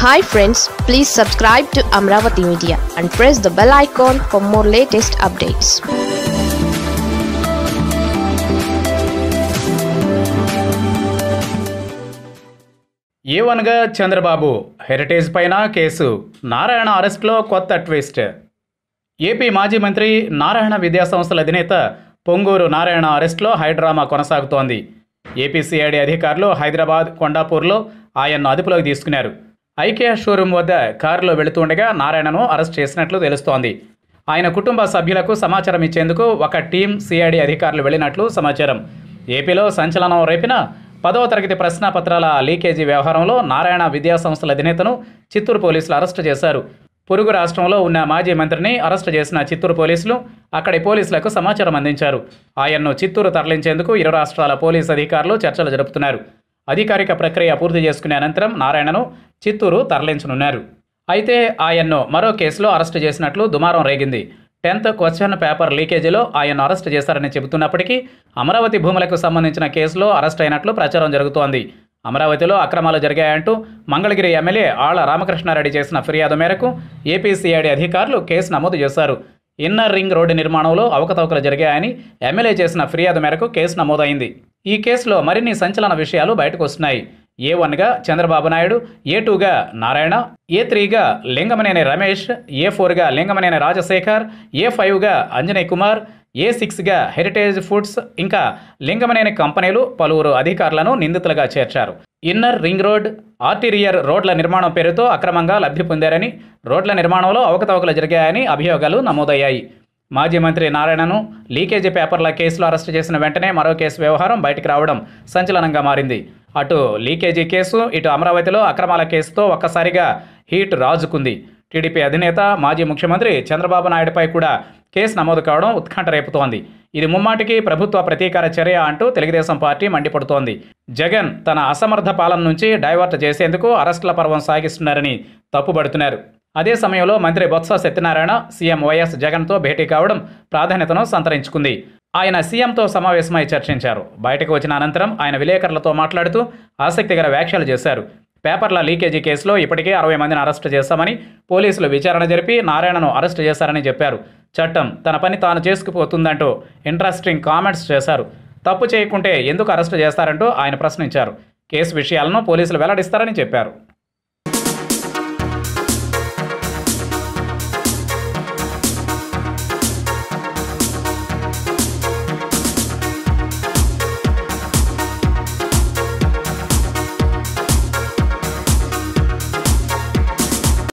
hi friends please subscribe to Amaravati media and press the bell icon for more latest updates A వన్గా Chandrababu Heritage పైన కేసు నారాయణ అరెస్ట్లో కొత్త twist AP మాజీ మంత్రి నారాయణ విద్యాసంస్థల అధినేత పొంగూరు నారాయణ అరెస్ట్లో హైడ్రామా కొనసాగుతోంది ఏపీసీఐడి అధికారులు హైదరాబాద్ కొండాపూర్లో ఆయన్ను అదుపులోకి తీసుకున్నారు ఐకియా షోరూం వద్ద కారులో వెళుతుండగా నారాయణను అరెస్ట్ చేసినట్లు తెలుస్తోంది ఆయన కుటుంబ సభ్యులకు సమాచారం ఇచ్చేందుకు ఒక టీం సిఐడి అధికారులు వెళ్ళినట్లు సమాచారం ఏపీలో సంచలనం రేపిన పదవ తరగతి ప్రశ్నాపత్రాల లీకేజీ వ్యవహారంలో నారాయణ విద్యాసంస్థల అధినేతను చిత్తూరు పోలీసులు అరెస్టు చేశారు పొరుగు రాష్ట్రంలో ఉన్న మాజీ మంత్రిని అరెస్టు చేసిన చిత్తూరు పోలీసులు అక్కడి పోలీసులకు సమాచారం అందించారు ఆయన్ను చిత్తూరు తరలించేందుకు ఇరు రాష్ట్రాల పోలీసు అధికారులు చర్చలు జరుపుతున్నారు అధికారిక ప్రక్రియ పూర్తి చేసుకునే అనంతరం నారాయణను చిత్తూరు తరలించనున్నారు అయితే ఆయన్ను మరో కేసులో అరెస్టు చేసినట్లు దుమారం రేగింది టెన్త్ క్వశ్చన్ పేపర్ లీకేజీలో ఆయన్ను అరెస్టు చేశారని చెబుతున్నప్పటికీ అమరావతి భూములకు సంబంధించిన కేసులో అరెస్ట్ అయినట్లు ప్రచారం జరుగుతోంది అమరావతిలో అక్రమాలు జరిగాయంటూ మంగళగిరి ఎమ్మెల్యే ఆళ్ల రామకృష్ణారెడ్డి చేసిన ఫిర్యాదు మేరకు ఏపీసీఐడి అధికారులు కేసు నమోదు చేశారు ఇన్నర్ రింగ్ రోడ్డు నిర్మాణంలో అవకతవకలు జరిగాయని ఎమ్మెల్యే చేసిన ఫిర్యాదు మేరకు కేసు నమోదైంది ఈ కేసులో మరిన్ని సంచలన విషయాలు బయటకు వస్తున్నాయి ఏ వన్గా చంద్రబాబు నాయుడు ఏ టూగా నారాయణ ఏ త్రీగా లింగమనేని రమేష్ ఏ ఫోర్గా లింగమనేని రాజశేఖర్ ఏ ఫైవ్గా అంజనయ్ కుమార్ ఏ సిక్స్గా హెరిటేజ్ ఫుడ్స్ ఇంకా లింగమనేని కంపెనీలు పలువురు అధికారులను నిందితులుగా చేర్చారు ఇన్నర్ రింగ్ రోడ్ ఆర్టీరియర్ రోడ్ల నిర్మాణం పేరుతో అక్రమంగా లబ్ధి పొందారని రోడ్ల నిర్మాణంలో అవకతవకలు జరిగాయని అభియోగాలు నమోదయ్యాయి మాజీ మంత్రి నారాయణను లీకేజీ పేపర్ల కేసులో అరెస్టు చేసిన వెంటనే మరో కేసు వ్యవహారం బయటికి రావడం సంచలనంగా మారింది అటు లీకేజీ కేసు ఇటు అమరావతిలో అక్రమాల కేసుతో ఒక్కసారిగా హీట్ రాజుకుంది టీడీపీ అధినేత మాజీ ముఖ్యమంత్రి చంద్రబాబు నాయుడుపై కూడా కేసు నమోదు కావడం ఉత్కంఠ రేపుతోంది ఇది ముమ్మాటికి ప్రభుత్వ ప్రతీకార చర్య అంటూ తెలుగుదేశం పార్టీ మండిపడుతోంది జగన్ తన అసమర్థ పాలన నుంచి డైవర్ట్ చేసేందుకు అరెస్టుల పర్వం సాగిస్తున్నారని తప్పుబడుతున్నారు అదే సమయంలో మంత్రి బొత్స సత్యనారాయణ సీఎం వైఎస్ జగన్తో భేటీ కావడం ప్రాధాన్యతను సంతరించుకుంది ఆయన సీఎంతో సమావేశమై చర్చించారు బయటకు వచ్చిన అనంతరం ఆయన విలేకరులతో మాట్లాడుతూ ఆసక్తికర వ్యాఖ్యలు చేశారు పేపర్ల లీకేజీ కేసులో ఇప్పటికే అరవై మందిని అరెస్టు చేశామని పోలీసులు విచారణ జరిపి నారాయణను అరెస్టు చేశారని చెప్పారు చట్టం తన పని తాను చేసుకుపోతుందంటూ ఇంట్రెస్టింగ్ కామెంట్స్ చేశారు తప్పు చేయకుంటే ఎందుకు అరెస్టు చేస్తారంటూ ఆయన ప్రశ్నించారు కేసు విషయాలను పోలీసులు వెల్లడిస్తారని చెప్పారు